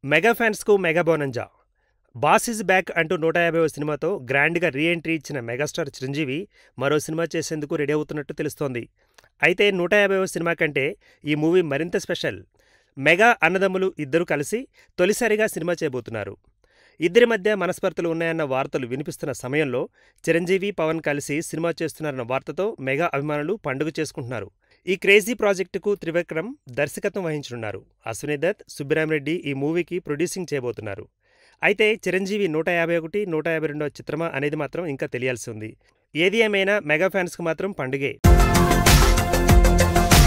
Mega ఫ్యాన్స్‌కు mega bonanza. 'Boss is back' అంటూ 150వ సినిమాతో గ్రాండ్‌గా రీ ఎంట్రీ ఇచ్చిన మెగాస్టార్ చిరంజీవి మరో సినిమా చేసేందుకు రెడీ అవుతున్నట్టు తెలుస్తోంది. అయితే 150వ సినిమా కంటే ఈ మూవీ మరింత స్పెషల్. మెగా అన్నదమ్ములు ఇద్దరూ కలిసి తొలిసారిగా సినిమా చేయబోతున్నారు. ఇద్దరి మధ్య మనస్పర్ధలు ఉన్నాయన్న వార్తలు వినిపిస్తున్న సమయంలో చిరంజీవి, పవన్ కలిసి సినిమా చేస్తున్నారన్న వార్తతో మెగా అభిమానులు పండుగ చేసుకుంటున్నారు. ఈ క్రేజీ ప్రాజెక్టుకు త్రివిక్రమ్ దర్శకత్వం వహించనున్నారు. అశ్వనీ దత్, సుబ్బిరామిరెడ్డి ఈ మూవీకి ప్రొడ్యూసింగ్ చేయబోతున్నారు. అయితే చిరంజీవి 151, 152వ చిత్రమా అనేది మాత్రం ఇంకా తెలియాల్సి ఉంది. ఏది ఏమైనా మెగా ఫ్యాన్స్‌కు మాత్రం పండుగే.